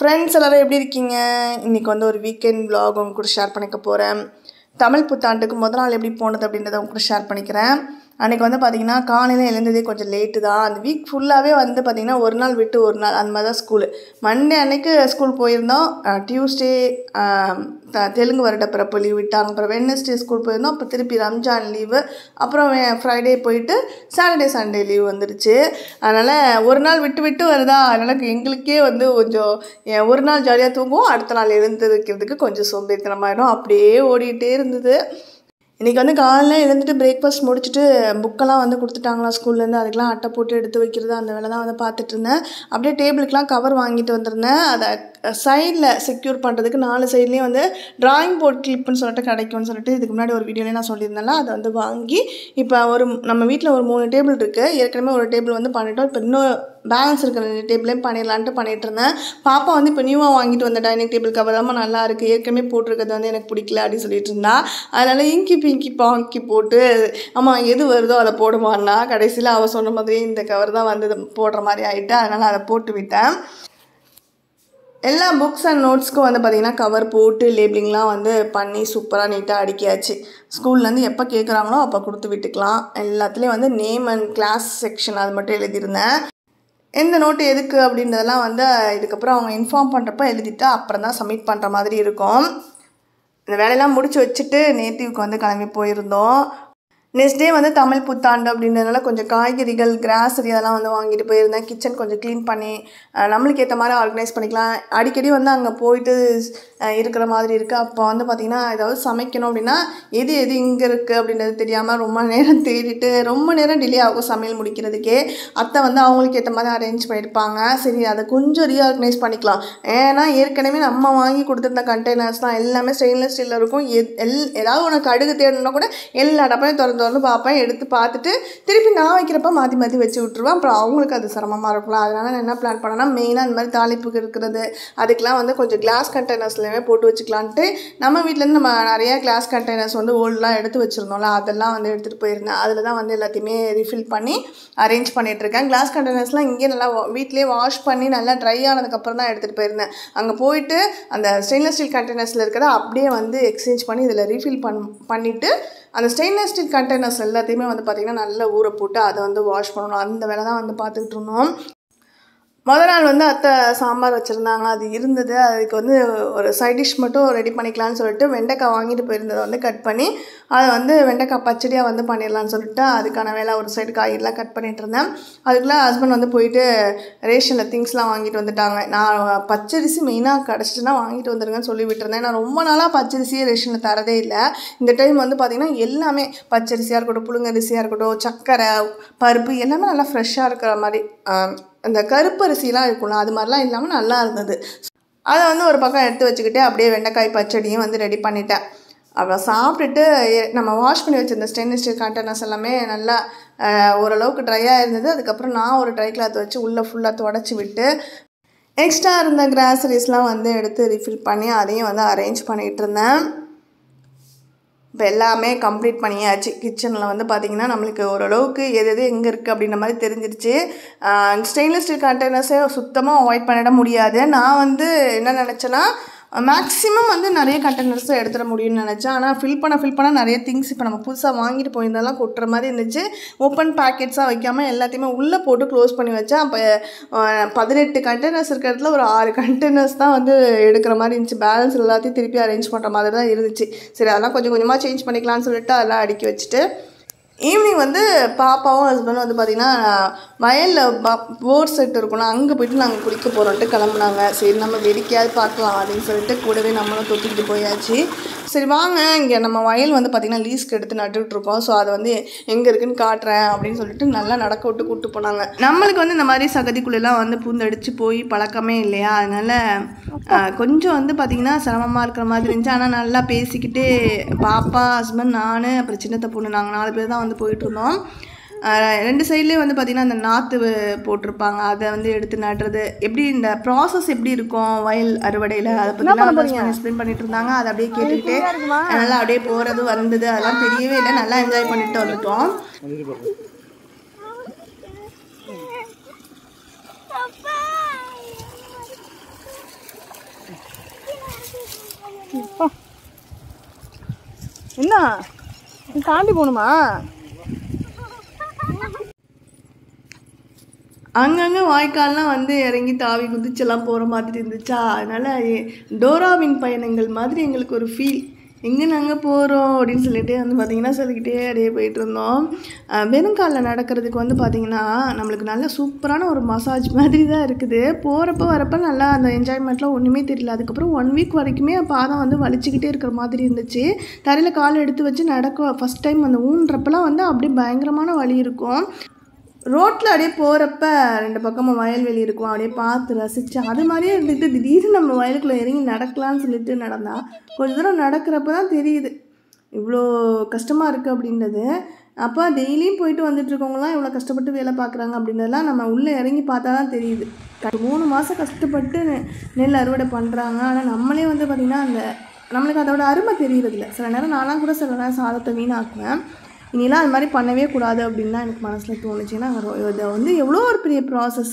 friends எல்லோரும் எப்படி இருக்கீங்க இன்றைக்கி வந்து ஒரு வீக்கெண்ட் vlog உங்க கூட ஷேர் பண்ணிக்க போகிறேன் தமிழ் புத்தாண்டுக்கு முத நாள் எப்படி போனது அப்படின்றத உங்க கூட ஷேர் பண்ணிக்கிறேன் அன்றைக்கி வந்து பார்த்திங்கன்னா காலையில் எழுந்ததே கொஞ்சம் லேட்டு தான் அந்த வீக் ஃபுல்லாகவே வந்து பார்த்திங்கன்னா ஒரு நாள் விட்டு ஒரு நாள் அந்த மாதிரி தான் ஸ்கூலு மண்டே அன்னைக்கு ஸ்கூல் போயிருந்தோம் டியூஸ்டே த தெலுங்கு வருட பிறப்பு லீவ் விட்டாங்க அப்புறம் வெட்னஸ்டே ஸ்கூல் போயிருந்தோம் அப்புறம் திருப்பி ரம்ஜான் லீவு அப்புறம் ஃப்ரைடே போயிட்டு சாட்டர்டே சண்டே லீவ் வந்துருச்சு அதனால் ஒரு நாள் விட்டு விட்டு வருதா அதனால் எங்களுக்கே வந்து கொஞ்சம் ஏன் ஒரு நாள் ஜாலியாக தூங்குவோம் அடுத்த நாள் எழுந்திருக்கிறதுக்கு கொஞ்சம் சோம்பேறித்தனமாயிடும் அப்படியே ஓடிட்டே இருந்தது இன்றைக்கி வந்து காலையில் எழுந்துட்டு பிரேக்ஃபாஸ்ட் முடிச்சுட்டு புக்கெல்லாம் வந்து கொடுத்துட்டாங்களா ஸ்கூல்லேருந்து அதுக்கெலாம் அட்டை போட்டு எடுத்து வைக்கிறது அந்த வேலை தான் வந்து பார்த்துட்டு இருந்தேன் அப்படியே டேபிளுக்கெலாம் கவர் வாங்கிட்டு வந்திருந்தேன் அதை சைடில் செக்யூர் பண்ணுறதுக்கு நாலு சைட்லேயும் வந்து டிராயிங் போர்ட் கிளிப்புன்னு சொல்லிட்டு கிடைக்கும்னு சொல்லிட்டு இதுக்கு முன்னாடி ஒரு வீடியோலேயே நான் சொல்லியிருந்தேன்ல அதை வந்து வாங்கி இப்போ ஒரு நம்ம வீட்டில் ஒரு மூணு டேபிள் இருக்குது ஏற்கனவே ஒரு டேபிள் வந்து பண்ணிட்டோம் இப்போ இன்னும் பேலன்ஸ் இருக்கிற ரெண்டு டேபிளையும் பண்ணிடலான்ட்டு பண்ணிட்டு இருந்தேன் பாப்பா வந்து இப்போ நியூவாக வாங்கிட்டு வந்த டைனிங் டேபிள் கவர் தான் நல்லா இருக்குது ஏற்கனவே போட்டிருக்கிறது வந்து எனக்கு பிடிக்கல அப்படின்னு சொல்லிட்டு இருந்தா அதனால் இங்கி பிங்கி பாங்கி போட்டு ஆமாம் எது வருதோ அதை போடுவான்னா கடைசியில் அவள் சொன்ன மாதிரி இந்த கவர் தான் வந்து போடுற மாதிரி ஆகிட்டு அதனால் அதை போட்டு விட்டேன் எல்லா புக்ஸ் அண்ட் நோட்ஸ்க்கும் வந்து பார்த்திங்கன்னா கவர் போட்டு லேபிளிங்லாம் வந்து பண்ணி சூப்பராக நீட்டாக அடுக்கியாச்சு ஸ்கூல்லேருந்து எப்போ கேட்குறாங்களோ அப்போ கொடுத்து விட்டுக்கலாம் எல்லாத்துலேயும் வந்து நேம் அண்ட் கிளாஸ் செக்ஷன் அது மட்டும் எழுதியிருந்தேன் எந்த நோட்டு எதுக்கு அப்படின்றதெல்லாம் வந்து இதுக்கப்புறம் அவங்க இன்ஃபார்ம் பண்ணுறப்ப எழுதிட்டு அப்புறம் தான் சப்மிட் பண்ணுற மாதிரி இருக்கும் இந்த வேலையெல்லாம் முடிச்சு வச்சுட்டு நேட்டிவ்க்கு வந்து கிளம்பி போயிருந்தோம் நெக்ஸ்ட் டே வந்து தமிழ் புத்தாண்டு அப்படின்றதுனால கொஞ்சம் காய்கறிகள் கிராசரி அதெல்லாம் வந்து வாங்கிட்டு போயிருந்தேன் கிச்சன் கொஞ்சம் க்ளீன் பண்ணி அஹ், நம்மளுக்கு ஏற்ற மாதிரி ஆர்கனைஸ் பண்ணிக்கலாம் அடிக்கடி வந்து அங்கே போயிட்டு அஹ், இருக்கிற மாதிரி இருக்குது அப்போ வந்து பார்த்திங்கன்னா ஏதாவது சமைக்கணும் அப்படின்னா எது எது இங்கே இருக்குது அப்படின்றது தெரியாமல் ரொம்ப நேரம் தேடிட்டு ரொம்ப நேரம் டிலே ஆகும் சமையல் முடிக்கிறதுக்கே அத்தை வந்து அவங்களுக்கு ஏற்ற மாதிரி அரேஞ்ச் பண்ணியிருப்பாங்க சரி அதை கொஞ்சம் ரீஆர்கனைஸ் பண்ணிக்கலாம் ஏன்னா ஏற்கனவே நம்ம வாங்கி கொடுத்துருந்த கண்டெய்னர்ஸ் தான் எல்லாமே ஸ்டெயின்லெஸ் ஸ்டீலில் இருக்கும் எத் எல் ஏதாவது உனக்கு கடுகு தேடணும்னா கூட எல்லா டப்பையும் திறந்து திறந்து பார்ப்பேன் எடுத்து பார்த்துட்டு திருப்பி நான் வைக்கிறப்ப மாற்றி மாற்றி வச்சு விட்ருவேன் அப்புறம் அவங்களுக்கு அது சிரமமாக இருக்கும்ல அதனால் நான் என்ன பிளான் பண்ணேன்னா மெயினாக இந்த மாதிரி தாளிப்புக்கு இருக்கிறது அதுக்கெலாம் வந்து கொஞ்சம் கிளாஸ் கண்டெய்னர்ஸ்லையுமே போட்டு வச்சுக்கலான்ட்டு நம்ம வீட்டிலேருந்து நம்ம நிறைய கிளாஸ் கண்டெய்னர்ஸ் வந்து ஓல்டெலாம் எடுத்து வச்சுருந்தோம்ல அதெல்லாம் வந்து எடுத்துகிட்டு போயிருந்தேன் அதில் தான் வந்து எல்லாத்தையுமே ரிஃபில் பண்ணி அரேஞ்ச் பண்ணிகிட்ருக்கேன் கிளாஸ் கண்டெய்னர்ஸ்லாம் இங்கேயே நல்லா வீட்டிலேயே வாஷ் பண்ணி நல்லா ட்ரை ஆனதுக்கப்புறம் தான் எடுத்துகிட்டு போயிருந்தேன் அங்கே போயிட்டு அந்த ஸ்டெயின்லெஸ் ஸ்டீல் கண்டெய்னர்ஸில் இருக்கிறத அப்படியே வந்து எக்ஸ்சேஞ்ச் பண்ணி இதில் ரீஃபில் பண் பண்ணிவிட்டு அந்த ஸ்டெயின்லெஸ் ஸ்டீல் கண்டெய்னர்ஸ் எல்லாத்தையுமே வந்து பார்த்திங்கன்னா நல்லா ஊற போட்டு அதை வந்து வாஷ் பண்ணணும் அந்த வேலை தான் வந்து பார்த்துக்கிட்டு இருந்தோம் மொதல் நாள் வந்து அத்தை சாம்பார் வச்சுருந்தாங்க அது இருந்தது அதுக்கு வந்து ஒரு சைட் டிஷ் மட்டும் ரெடி பண்ணிக்கலாம்னு சொல்லிட்டு வெண்டைக்காய் வாங்கிட்டு போயிருந்ததை வந்து கட் பண்ணி அதை வந்து வெண்டைக்காய் பச்சடியாக வந்து பண்ணிடலாம்னு சொல்லிட்டு அதுக்கான வேலை ஒரு சைடு காய்கறிலாம் கட் பண்ணிட்டு இருந்தேன் அதுக்குள்ளே ஹஸ்பண்ட் வந்து போயிட்டு ரேஷனில் திங்ஸ்லாம் வாங்கிட்டு வந்துட்டாங்க நான் பச்சரிசி மெயினாக கிடச்சிட்டுனா வாங்கிட்டு வந்துருங்கன்னு சொல்லி விட்டுருந்தேன் நான் ரொம்ப நாளாக பச்சரிசியே ரேஷனில் தரதே இல்லை இந்த டைம் வந்து பார்த்திங்கன்னா எல்லாமே பச்சரிசியாக இருக்கட்டும் புழுங்கரிசியாக இருக்கட்டும் சர்க்கரை பருப்பு எல்லாமே நல்லா ஃப்ரெஷ்ஷாக இருக்கிற மாதிரி ஆஹ், அந்த கருப்பரிசிலாம் இருக்கும்ல அது மாதிரிலாம் இல்லாமல் நல்லா இருந்தது அதை வந்து ஒரு பக்கம் எடுத்து வச்சுக்கிட்டு அப்படியே வெண்டைக்காய் பச்சடியும் வந்து ரெடி பண்ணிட்டேன் அப்புறம் சாப்பிட்டுட்டு எ- நம்ம வாஷ் பண்ணி வச்சிருந்த ஸ்டெயின்லெஸ் ஸ்டீல் கண்டெய்னர்ஸ் எல்லாமே நல்லா ஆஹ், ஓரளவுக்கு ட்ரையாக இருந்தது அதுக்கப்புறம் நான் ஒரு ட்ரை கிளாத் வச்சு உள்ளே ஃபுல்லாக தொடச்சி விட்டு எக்ஸ்ட்ரா இருந்த கிராசரிஸ்லாம் வந்து எடுத்து ரிஃபில் பண்ணி அதையும் வந்து அரேஞ்ச் பண்ணிகிட்டு இருந்தேன் இப்போ எல்லாமே கம்ப்ளீட் பண்ணியாச்சு கிச்சனில் வந்து பார்த்திங்கன்னா நம்மளுக்கு ஓரளவுக்கு எது எது எங்கே இருக்குது அப்படின்ற மாதிரி தெரிஞ்சிருச்சு ஸ்டெயின்லெஸ் ஸ்டீல் கண்டெய்னர்ஸை சுத்தமாக அவாய்ட் பண்ணிட முடியாது நான் வந்து என்ன நினச்சேன்னா மேக்ஸிமம் வந்து நிறைய கண்டெய்னர்ஸை எடுத்துட முடியும்னு நினச்சேன் ஆனால் ஃபில் பண்ண ஃபில் பண்ண நிறைய திங்ஸ் இப்போ நம்ம புதுசாக வாங்கிட்டு போயிருந்தாலாம் கொட்டுற மாதிரி இருந்துச்சு ஓப்பன் பேக்கெட்ஸாக வைக்காமல் எல்லாத்தையுமே உள்ளே போட்டு க்ளோஸ் பண்ணி வச்சேன் அப்போ பதினெட்டு கண்டெய்னர்ஸ் இருக்கிற இடத்துல ஒரு ஆறு கண்டெய்னர்ஸ் தான் வந்து எடுக்கிற மாதிரி இருந்துச்சு பேலன்ஸ் எல்லாத்தையும் திருப்பி அரேஞ்ச் பண்ணுற மாதிரி தான் இருந்துச்சு சரி அதெல்லாம் கொஞ்சம் கொஞ்சமாக சேஞ்ச் பண்ணிக்கலாம்னு சொல்லிட்டு அதெல்லாம் அடுக்கி வச்சுட்டு ஈவினிங் வந்து பாப்பாவும் ஹஸ்பண்டும் வந்து பார்த்திங்கன்னா வயலில் போர் செட் இருக்கும்ல அங்கே போயிட்டு நாங்கள் குளிக்க போகிறோன்ட்டு கிளம்புனாங்க சரி நம்ம வேடிக்கையாவது பார்க்கலாம் அப்படின்னு சொல்லிட்டு கூடவே நம்மளும் தொட்டிக்கிட்டு போயாச்சு சரி வாங்க இங்கே நம்ம வயல் வந்து பார்த்திங்கன்னா லீஸ்க்கு எடுத்து நட்டுக்கிட்டு இருக்கோம் ஸோ அதை வந்து எங்கே இருக்குன்னு காட்டுறேன் அப்படின்னு சொல்லிட்டு நல்லா நடக்க விட்டு கூப்பிட்டு போனாங்க நம்மளுக்கு வந்து இந்த மாதிரி சகதிக்குள்ளெல்லாம் வந்து பூந்தடிச்சு போய் பழக்கமே இல்லையா அதனால் ஆஹ், கொஞ்சம் வந்து பார்த்திங்கன்னா சிரமமாக இருக்கிற மாதிரி இருந்துச்சு ஆனால் நல்லா பேசிக்கிட்டு பாப்பா ஹஸ்பண்ட் நான் அப்புறம் சின்னத்த பொண்ணு நாங்கள் நாலு பேர் தான் வந்து போயிட்டு இருந்தோம் ஆஹ் ரெண்டு சைட்லேயும் வந்து பார்த்திங்கன்னா அந்த நாற்று வ- போட்டிருப்பாங்க அதை வந்து எடுத்து நடுறது எப்படி இந்த ப்ராசஸ் எப்படி இருக்கும் வயல் அறுவடையில் அதை பற்றிலாம் எக்ஸ்பிளைன் பண்ணிட்டு இருந்தாங்க அதை அப்படியே கேட்டுக்கிட்டு நல்லா அப்படியே போகிறது வந்தது அதெல்லாம் தெரியவே இல்லை நல்லா என்ஜாய் பண்ணிட்டு வந்துட்டோம் என்ன நீ தாண்டி போகணுமா அங்கங்கே வாய்க்கால்லாம் வந்து இறங்கி தாவி குதிச்செல்லாம் போகிற மாதிரி இருந்துச்சா அதனால் டோராவின் பயணங்கள் மாதிரி எங்களுக்கு ஒரு ஃபீல் எங்கே நாங்கள் போகிறோம் அப்படின்னு சொல்லிட்டு வந்து பார்த்திங்கன்னா சொல்லிக்கிட்டே அப்படியே போயிட்டு இருந்தோம் அஹ் வெறும் காலில் நடக்கிறதுக்கு வந்து பார்த்திங்கன்னா நம்மளுக்கு நல்ல சூப்பரான ஒரு மசாஜ் மாதிரி தான் இருக்குது போகிறப்ப வரப்போ நல்லா அந்த என்ஜாய்மெண்ட்லாம் ஒன்றுமே தெரியல அதுக்கப்புறம் ஒன் வீக் வரைக்குமே பாதம் வந்து வலிச்சுக்கிட்டே இருக்கிற மாதிரி இருந்துச்சு தரையில் கால் எடுத்து வச்சு நடக்க ஃபஸ்ட் டைம் அந்த ஊன்றப்பெல்லாம் வந்து அப்படியே பயங்கரமான வலி இருக்கும் ரோட்டில் அப்படியே போகிறப்ப ரெண்டு பக்கமும் வயல்வெளி இருக்கும் அப்படியே பார்த்து ரசித்து அது மாதிரியே இருந்துட்டு திடீர்னு நம்ம வயலுக்குள்ளே இறங்கி நடக்கலாம்னு சொல்லிட்டு நடந்தா கொஞ்ச தூரம் நடக்கிறப்ப தான் தெரியுது இவ்வளோ கஷ்டமாக இருக்குது அப்படின்றது அப்போ டெய்லியும் போயிட்டு வந்துட்டு இருக்கவங்களாம் இவ்வளோ கஷ்டப்பட்டு வேலை பார்க்குறாங்க அப்படின்றதெல்லாம் நம்ம உள்ளே இறங்கி பார்த்தா தான் தெரியுது க- மூணு மாதம் கஷ்டப்பட்டு நெ- நெல் அறுவடை பண்ணுறாங்க ஆனால் நம்மளே வந்து பார்த்திங்கன்னா அந்த நம்மளுக்கு அதோட அருமை தெரியறதில்ல சில நேரம் நான்லாம் கூட சில நேரம் சாதத்தை வீணாக்குவேன் இனிலாம் அது மாதிரி பண்ணவே கூடாது அப்படின்னு தான் எனக்கு மனசில் தோணுச்சு ஏன்னா ரொ- இதை வந்து எவ்வளோ ஒரு பெரிய ப்ராசஸ்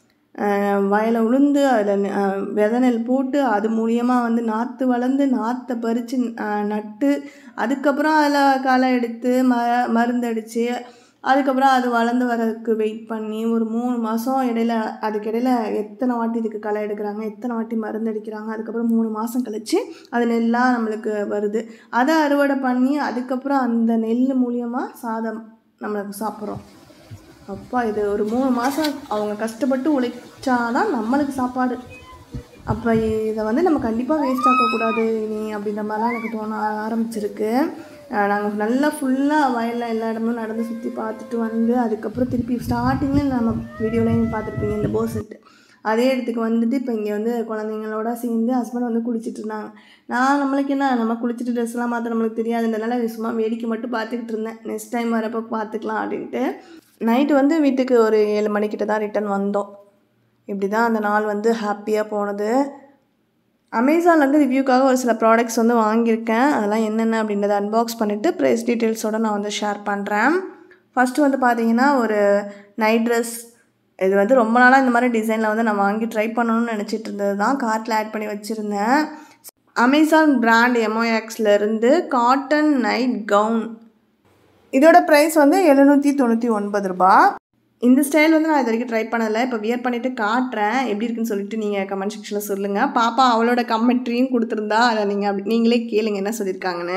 வயலை உளுந்து அதில் விதை நெல் போட்டு அது மூலியமாக வந்து நாற்று வளர்ந்து நாற்றை பறித்து நட்டு அதுக்கப்புறம் அதில் களை எடுத்து ம மருந்து அடித்து அதுக்கப்புறம் அது வளர்ந்து வரதுக்கு வெயிட் பண்ணி ஒரு மூணு மாதம் இடையில அதுக்கு இடையில எத்தனை வாட்டி இதுக்கு களை எடுக்கிறாங்க எத்தனை வாட்டி மருந்து அடிக்கிறாங்க அதுக்கப்புறம் மூணு மாதம் கழிச்சு அது நெல்லாக நம்மளுக்கு வருது அதை அறுவடை பண்ணி அதுக்கப்புறம் அந்த நெல் மூலியமாக சாதம் நம்மளுக்கு சாப்பிட்றோம் அப்பா இது ஒரு மூணு மாதம் அவங்க கஷ்டப்பட்டு உழைச்சாதான் நம்மளுக்கு சாப்பாடு அப்போ இதை வந்து நம்ம கண்டிப்பாக வேஸ்ட் ஆக்கக்கூடாது இனி அப்படின்ற மாதிரிலாம் எனக்கு தோண ஆரம்பிச்சிருக்கு நாங்கள் நல்லா ஃபுல்லாக வயலில் எல்லா இடமும் நடந்து சுற்றி பார்த்துட்டு வந்து அதுக்கப்புறம் திருப்பி ஸ்டார்டிங்கில் நம்ம வீடியோலையும் பார்த்துருப்பீங்க இந்த போ செட்டு அதே இடத்துக்கு வந்துட்டு இப்போ இங்கே வந்து குழந்தைங்களோட சேர்ந்து ஹஸ்பண்ட் வந்து குளிச்சிட்டு இருந்தாங்க நான் நம்மளுக்கு என்ன நம்ம குளிச்சுட்டு ட்ரெஸ்லாம் மாற்ற நம்மளுக்கு தெரியாதுன்றனால சும்மா வேடிக்கை மட்டும் பார்த்துக்கிட்டு இருந்தேன் நெக்ஸ்ட் டைம் வரப்போ பார்த்துக்கலாம் அப்படின்ட்டு நைட்டு வந்து வீட்டுக்கு ஒரு ஏழு மணிக்கிட்ட தான் ரிட்டர்ன் வந்தோம் இப்படி தான் அந்த நாள் வந்து ஹாப்பியாக போனது அமேசான்லேருந்து ரிவ்யூக்காக ஒரு சில ப்ராடக்ட்ஸ் வந்து வாங்கியிருக்கேன் அதெல்லாம் என்னென்ன அப்படின்றத அன்பாக்ஸ் பண்ணிவிட்டு ப்ரைஸ் டீட்டெயில்ஸோட நான் வந்து ஷேர் பண்ணுறேன் ஃபஸ்ட்டு வந்து பார்த்தீங்கன்னா ஒரு நைட் ட்ரெஸ் இது வந்து ரொம்ப நாளாக இந்த மாதிரி டிசைனில் வந்து நான் வாங்கி ட்ரை பண்ணணும்னு நினச்சிட்டு இருந்தது தான் கார்ட்டில் ஆட் பண்ணி வச்சுருந்தேன் அமேசான் பிராண்ட் எம்ஓஎக்ஸ்லேருந்து காட்டன் நைட் கவுன் இதோட ப்ரைஸ் வந்து எழுநூற்றி தொண்ணூற்றி ஒன்பது ரூபா இந்த ஸ்டைல் வந்து நான் இது வரைக்கும் ட்ரை பண்ணதில்லை இப்போ வியர் பண்ணிவிட்டு காட்டுறேன் எப்படி இருக்குன்னு சொல்லிட்டு நீங்கள் கமெண்ட் செக்ஷனில் சொல்லுங்கள் பாப்பா அவளோட கமெண்ட்ரியும் கொடுத்துருந்தா அதை நீங்கள் அப்படி நீங்களே கேளுங்க என்ன சொல்லியிருக்காங்கன்னு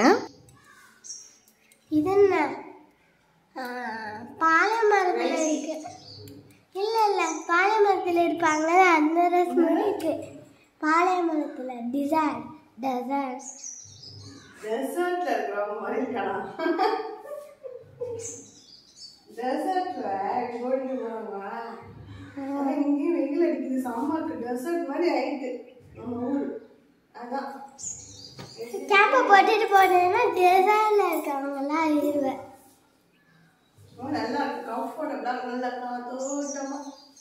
இது என்ன பாலை மரத்தில் இருக்கு இல்லை இல்லை பாலை மரத்தில் இருப்பாங்க அந்த ரஸ் மாதிரி இருக்கு பாலை மரத்தில் டிசைன் டெசர்ட் டெசர்ட்ல இருக்கிறவங்க மாதிரி இருக்கலாம் டெசர்ட்ல கோழிக்கு போறாங்க இங்கேயும் வெயில் அடிக்குது சாம்பாருக்கு டெசர்ட் மாதிரி ஆயிட்டு நம்ம ஊர் அதான் கேப்பை போட்டுட்டு போனேன்னா டெசர்ட்ல இருக்கவங்களாம் இருவேன் ரொம்ப நல்லா இருக்கு கம்ஃபர்டபுளாக நல்லா காத்தோட்டமா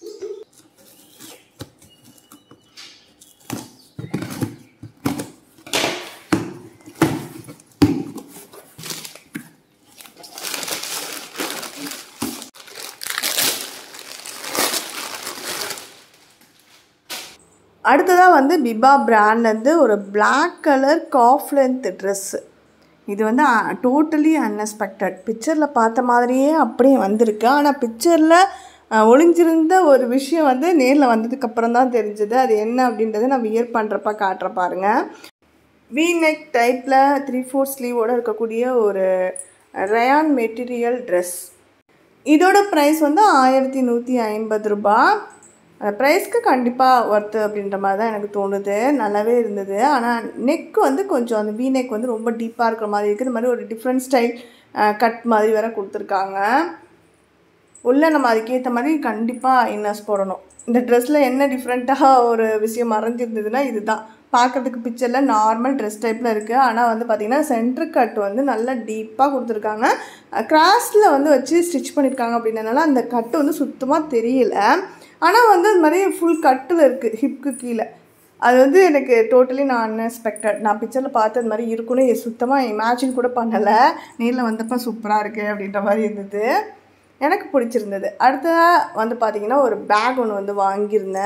அடுத்ததாக வந்து பிபா பிராண்ட்லேருந்து ஒரு Black colour calf length dress இது வந்து டோட்டலி அன்எக்ஸ்பெக்டட் பிக்சரில் பார்த்த மாதிரியே அப்படியே வந்திருக்கு ஆனால் பிக்சரில் ஒளிஞ்சிருந்த ஒரு விஷயம் வந்து நேரில் வந்ததுக்கப்புறம் தான் தெரிஞ்சது அது என்ன அப்படின்றத நான் வியர் பண்ணுறப்ப காட்டுற பாருங்க வி நெக் டைப்பில் த்ரீ ஃபோர் ஸ்லீவோட இருக்கக்கூடிய ஒரு ரயான் மெட்டீரியல் ட்ரெஸ் இதோட ப்ரைஸ் வந்து ஆயிரத்தி நூற்றி ஐம்பது ரூபா அந்த ப்ரைஸ்க்கு கண்டிப்பாக ஒர்த்து அப்படின்ற மாதிரி தான் எனக்கு தோணுது நல்லாவே இருந்தது ஆனால் நெக் வந்து கொஞ்சம் அந்த வி நெக் வந்து ரொம்ப டீப்பாக இருக்கிற மாதிரி இருக்குது இந்த மாதிரி ஒரு டிஃப்ரெண்ட் ஸ்டைல் கட் மாதிரி வேற கொடுத்துருக்காங்க உள்ளே நம்ம அதுக்கேற்ற மாதிரி கண்டிப்பாக இன்னர்ஸ் போடணும் இந்த ட்ரெஸ்ஸில் என்ன டிஃப்ரெண்ட்டாக ஒரு விஷயம் மறைஞ்சிருந்ததுன்னா இதுதான் பார்க்குறதுக்கு பிக்சரில் நார்மல் ட்ரெஸ் டைப்பில் இருக்குது ஆனால் வந்து பார்த்திங்கன்னா சென்ட்ரு கட் வந்து நல்லா டீப்பாக கொடுத்துருக்காங்க கிராஸில் வந்து வச்சு ஸ்டிச் பண்ணியிருக்காங்க அப்படின்றனால அந்த கட்டு வந்து சுத்தமாக தெரியல ஆனால் வந்து அது மாதிரி ஃபுல் கட்டில் இருக்குது ஹிப்க்கு கீழே அது வந்து எனக்கு டோட்டலி நான் அன்எக்ஸ்பெக்டட் நான் பிக்சரில் பார்த்து அது மாதிரி இருக்குன்னு சுத்தமாக இமேஜின் கூட பண்ணலை நேரில் வந்தப்போ சூப்பராக இருக்குது அப்படின்ற மாதிரி இருந்தது எனக்கு பிடிச்சிருந்தது அடுத்ததாக வந்து பார்த்திங்கன்னா ஒரு பேக் ஒன்று வந்து வாங்கியிருந்தேன்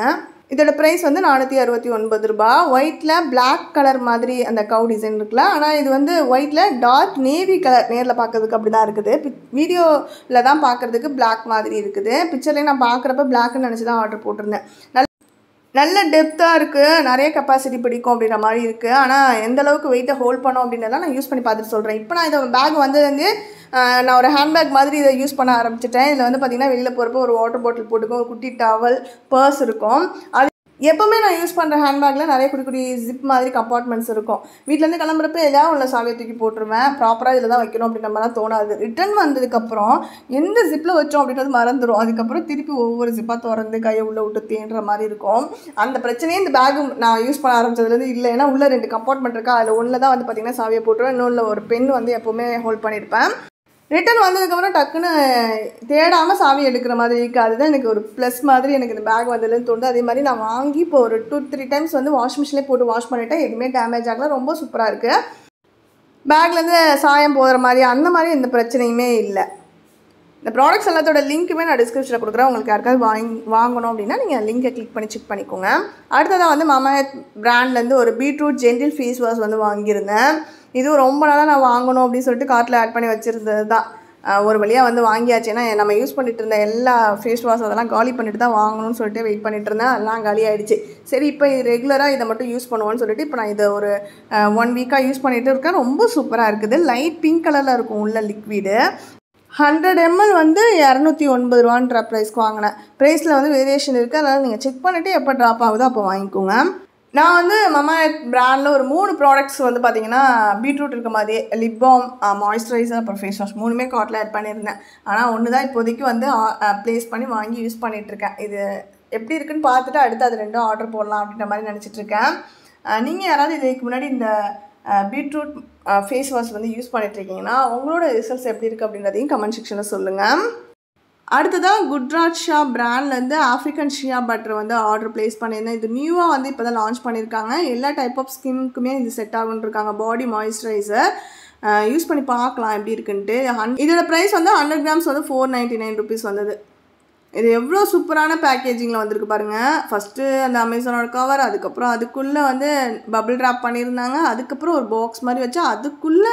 இதோட ப்ரைஸ் வந்து நானூற்றி அறுபத்தி ஒன்பது ரூபா ஒயிட்டில் Black கலர் மாதிரி அந்த கவு டிசைன் இருக்குல்ல ஆனால் இது வந்து ஒயிட்டில் டார்க் நேவி கலர் நேரில் பார்க்கறதுக்கு அப்படி தான் இருக்குது வீடியோவில் தான் பார்க்கறதுக்கு Black மாதிரி இருக்குது பிக்சர்லேயே நான் பார்க்குறப்ப பிளாக்னு நினச்சி தான் ஆர்டர் போட்டிருந்தேன் நல்ல நல்ல டெப்த்தாக இருக்குது நிறைய கெப்பாசிட்டி பிடிக்கும் அப்படின்ற மாதிரி இருக்குது ஆனால் எந்த அளவுக்கு வெயிட்டை ஹோல்ட் பண்ணோம் அப்படின்றத நான் யூஸ் பண்ணி பார்த்துட்டு சொல்கிறேன் இப்போ நான் இதை பேக் வந்ததுலேருந்து ஆஹ், நான் ஒரு ஹேண்ட்பேக் மாதிரி இதை யூஸ் பண்ண ஆரம்பிச்சிட்டேன் இதில் வந்து பார்த்திங்கன்னா வெளியில் போகிறப்போ ஒரு வாட்டர் பாட்டில் போட்டுக்கும் ஒரு குட்டி டவல் பர்ஸ் இருக்கும் அது எப்போவுமே நான் யூஸ் பண்ணுற ஹேண்ட்பேக்கில் நிறைய குட்டி குட்டி ஜிப் மாதிரி கம்பார்ட்மெண்ட்ஸ் இருக்கும் வீட்டிலேருந்து கிளம்புறப்ப ஏதாவது உள்ள சாவியை தூக்கி போட்டுருவேன் ப்ராப்பராக இதில் தான் வைக்கணும் அப்படின்ற மாதிரிலாம் தோணாது ரிட்டர்ன் வந்ததுக்கப்புறம் எந்த ஜிப்பில் வச்சோம் அப்படின்றது மறந்துடும் அதுக்கப்புறம் திருப்பி ஒவ்வொரு ஜிப்பாக திறந்து கையை உள்ளே விட்டு தேன்ற மாதிரி இருக்கும் அந்த பிரச்சனையே இந்த பேகு நான் யூஸ் பண்ண ஆரம்பிச்சதுலேருந்து இல்லை ஏன்னா உள்ளே ரெண்டு கம்பார்ட்மெண்ட் இருக்கா அதில் ஒன்றில் தான் வந்து பார்த்திங்கன்னா சாவியை போட்டுருவேன் இன்னொன்று ஒரு பென் வந்து எப்போவுமே ஹோல்ட் பண்ணியிருப்பேன் ரிட்டர்ன் வந்ததுக்கப்புறம் டக்குன்னு தேடாமல் சாவி எடுக்கிற மாதிரி இருக்குது அதுதான் எனக்கு ஒரு ப்ளஸ் மாதிரி எனக்கு இந்த பேக் வந்ததுலேருந்து தோணுது அதே மாதிரி நான் வாங்கி இப்போ ஒரு டூ த்ரீ டைம்ஸ் வந்து வாஷ் மிஷின்லேயே போட்டு வாஷ் பண்ணிட்டேன் எதுவுமே டேமேஜ் ஆகல ரொம்ப சூப்பராக இருக்குது பேக்லேருந்து சாயம் போகிற மாதிரி அந்த மாதிரி எந்த பிரச்சனையுமே இல்லை இந்த ப்ராடக்ட்ஸ் எல்லாத்தோட லிங்க்குமே நான் டிஸ்கிரிப்ஷனில் கொடுக்குறேன் உங்களுக்கு யாருக்காவது வாங்கி வாங்கணும் அப்படின்னா நீங்கள் லிங்கை கிளிக் பண்ணி செக் பண்ணிக்கோங்க அடுத்ததாக வந்து மாமாயத் பிராண்ட்லேருந்து ஒரு பீட்ரூட் ஜென்டில் ஃபேஸ் வாஷ் வந்து வாங்கியிருந்தேன் இதுவும் ரொம்ப நாளாக நான் வாங்கணும் அப்படின்னு சொல்லிட்டு கார்ட்டில் ஆட் பண்ணி வச்சுருந்தது தான் அஹ் ஒரு வழியாக வந்து வாங்கியாச்சு ஏன்னா நம்ம யூஸ் பண்ணிட்டு இருந்த எல்லா ஃபேஸ் வாஷ் அதெல்லாம் காலி பண்ணிட்டு தான் வாங்கணும்னு சொல்லிட்டு வெயிட் பண்ணிட்டு இருந்தேன் எல்லாம் காலி ஆயிடுச்சு சரி இப்போ இது ரெகுலராக இதை மட்டும் யூஸ் பண்ணுவோன்னு சொல்லிட்டு இப்போ நான் இதை ஒரு ஒன் வீக்காக யூஸ் பண்ணிட்டு இருக்கேன் ரொம்ப சூப்பராக இருக்குது லைட் பிங்க் கலரில் இருக்கும் உள்ள லிக்விடு ஹண்ட்ரட் எம்எல் வந்து இரநூத்தி ஒன்பது ரூபான்ற ப்ரைஸ்க்கு வாங்கினேன் ப்ரைஸில் வந்து வேரியேஷன் இருக்குது அதனால் நீங்கள் செக் பண்ணிவிட்டு எப்போ ட்ராப் ஆகுதோ அப்போ வாங்கிக்கோங்க நான் வந்து மமா பிராண்டில் ஒரு மூணு ப்ராடக்ட்ஸ் வந்து பார்த்தீங்கன்னா பீட்ரூட் இருக்க மாதிரியே லிப் பாம் மாய்ஸ்சரைசர் அப்புறம் ஃபேஸ் வாஷ் மூணுமே கார்ட்டில் ஆட் பண்ணியிருந்தேன் ஆனால் ஒன்று தான் இப்போதைக்கு வந்து ப்ளேஸ் பண்ணி வாங்கி யூஸ் பண்ணிகிட்ருக்கேன் இது எப்படி இருக்குன்னு பார்த்துட்டு அடுத்து அது ரெண்டும் ஆர்டர் போடலாம் அப்படின்ற மாதிரி நினச்சிட்டு இருக்கேன் நீங்கள் யாராவது இதுக்கு முன்னாடி இந்த பீட்ரூட் ஃபேஸ் வாஷ் வந்து யூஸ் பண்ணிட்டு இருக்கீங்கன்னா உங்களோட ரிசல்ட்ஸ் எப்படி இருக்குது அப்படின்றதையும் கமெண்ட் செக்ஷனில் சொல்லுங்கள் அடுத்ததாக குட்ராட் ஷா பிராண்ட்லேருந்து ஆஃப்ரிக்கன் ஷியா பட்டர் வந்து ஆர்டர் ப்ளேஸ் பண்ணியிருந்தேன் இது நியூவாக வந்து இப்போ தான் லான்ச் பண்ணியிருக்காங்க எல்லா டைப் ஆஃப் ஸ்கின்க்குமே இது செட் ஆகும்னு இருக்காங்க பாடி மாய்ஸ்சரைசர் யூஸ் பண்ணி பார்க்கலாம் எப்படி இருக்குன்ட்டு ஹன் இதோட ப்ரைஸ் வந்து ஹண்ட்ரட் கிராம்ஸ் வந்து ஃபோர் நைன்ட்டி நைன் ருபீஸ் வந்தது இது எவ்வளோ சூப்பரான பேக்கேஜிங்கில் வந்திருக்கு பாருங்கள் ஃபஸ்ட்டு அந்த அமேசானோட கவர் அதுக்கப்புறம் அதுக்குள்ளே வந்து பபிள் ட்ராப் பண்ணியிருந்தாங்க அதுக்கப்புறம் ஒரு பாக்ஸ் மாதிரி வச்சு அதுக்குள்ளே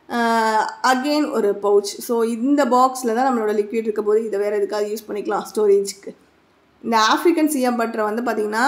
அகெயின் ஒரு பவுச் ஸோ இந்த பாக்ஸில் தான் நம்மளோட லிக்விட் இருக்க போது இதை வேறு எதுக்காவது யூஸ் பண்ணிக்கலாம் ஸ்டோரேஜ்க்கு இந்த ஆஃப்ரிக்கன் சியா பட்டரை வந்து பார்த்திங்கன்னா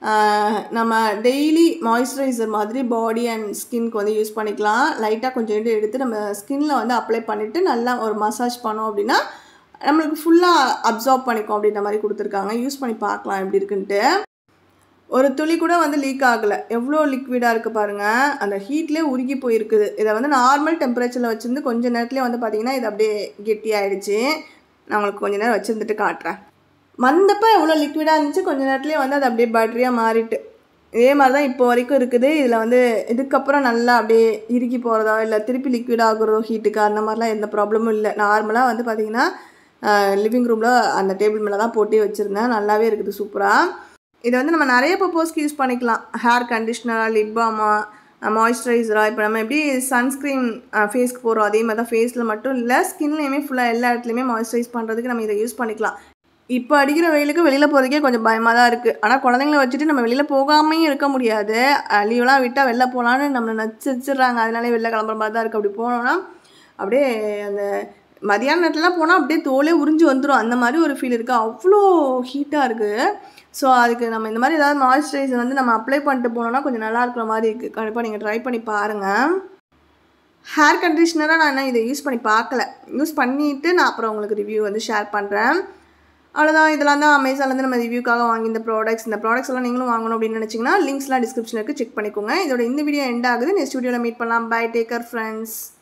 நம்ம டெய்லி மாய்ஸ்சரைசர் மாதிரி பாடி அண்ட் ஸ்கின்க்கு வந்து யூஸ் பண்ணிக்கலாம் லைட்டாக கொஞ்சம் எடுத்து நம்ம ஸ்கின்ல வந்து அப்ளை பண்ணிவிட்டு நல்லா ஒரு மசாஜ் பண்ணோம் அப்படின்னா நம்மளுக்கு ஃபுல்லாக அப்சார்ப் பண்ணிக்கும் அப்படின்ற மாதிரி கொடுத்துருக்காங்க யூஸ் பண்ணி பார்க்கலாம் எப்படி இருக்குன்ட்டு ஒரு துளி கூட வந்து லீக் ஆகலை எவ்வளோ லிக்விடாக இருக்குது பாருங்கள் அந்த ஹீட்லேயே உருகி போயிருக்குது இதை வந்து நார்மல் டெம்பரேச்சரில் வச்சுருந்து கொஞ்சம் நேரத்துலேயே வந்து பார்த்திங்கன்னா இது அப்படியே கெட்டியாயிடுச்சு நான் உங்களுக்கு கொஞ்ச நேரம் வச்சுருந்துட்டு காட்டுறேன் வந்தப்போ எவ்வளோ லிக்விடாக இருந்துச்சு கொஞ்ச நேரத்துலேயே வந்து அது அப்படியே பேட்டரியாக மாறிட்டு இதே மாதிரி தான் இப்போ வரைக்கும் இருக்குது இதில் வந்து இதுக்கப்புறம் நல்லா அப்படியே இறுக்கி போகிறதோ இல்லை திருப்பி லிக்விட் ஆகுறதோ ஹீட்டுக்கு அந்த மாதிரிலாம் எந்த ப்ராப்ளமும் இல்லை நார்மலாக வந்து பார்த்திங்கன்னா லிவிங் ரூமில் அந்த டேபிள் மேலே தான் போட்டே வச்சுருந்தேன் நல்லாவே இருக்குது சூப்பராக இதை வந்து நம்ம நிறைய பர்பஸ்க்கு யூஸ் பண்ணிக்கலாம் ஹேர் கண்டிஷ்னராக லிப் பாமா மாய்ஸ்சரைசராக இப்போ நம்ம எப்படி சன்ஸ்க்ரீன் ஃபேஸ்க்கு போகிறோம் அதே மாதிரி தான் ஃபேஸில் மட்டும் இல்லை ஸ்கின்லேயுமே ஃபுல்லாக எல்லா இடத்துலையுமே மாய்ஸ்சரைஸ் பண்ணுறதுக்கு நம்ம இதை யூஸ் பண்ணிக்கலாம் இப்போ அடிக்கிற வெயிலுக்கு வெளியில் போகிறதுக்கே கொஞ்சம் பயமாக தான் இருக்குது ஆனால் குழந்தைங்கள வச்சுட்டு நம்ம வெளியில் போகாமையும் இருக்க முடியாது லீவ்லாம் விட்டால் வெளில போகலான்னு நம்மளை நச்சு வச்சிடுறாங்க அதனாலே வெளில கிளம்புற மாதிரி தான் இருக்குது அப்படி போனோன்னா அப்படியே அந்த மதியான நேரத்துலலாம் போனால் அப்படியே தோலே உறிஞ்சு வந்துடும் அந்த மாதிரி ஒரு ஃபீல் இருக்குது அவ்வளோ ஹீட்டாக இருக்குது ஸோ அதுக்கு நம்ம இந்த மாதிரி ஏதாவது மாய்ஸ்சரைசர் வந்து நம்ம அப்ளை பண்ணிட்டு போனோம்னா கொஞ்சம் நல்லா இருக்கிற மாதிரி இருக்குது கண்டிப்பாக நீங்கள் ட்ரை பண்ணி பாருங்கள் ஹேர் கண்டிஷ்னராக நான் இன்னும் இதை யூஸ் பண்ணி பார்க்கல யூஸ் பண்ணிவிட்டு நான் அப்புறம் உங்களுக்கு ரிவ்யூ வந்து ஷேர் பண்ணுறேன் அவ்வளோதான் இதெல்லாம் தான் அமேசான்லேருந்து நம்ம ரிவ்யூக்காக வாங்கி இந்த ப்ராடக்ட்ஸ் இந்த ப்ராடக்ட்ஸ் எல்லாம் நீங்களும் வாங்கணும் அப்படின்னு நினச்சிங்கன்னா லிங்க்ஸ்லாம் டிஸ்கிரிப்ஷனில் இருக்குது செக் பண்ணிக்கோங்க இதோட இந்த வீடியோ எண்ட் ஆகுது நெக்ஸ்ட் வீடியோவில் மீட் பண்ணலாம் பை டேக்கர் ஃப்ரெண்ட்ஸ்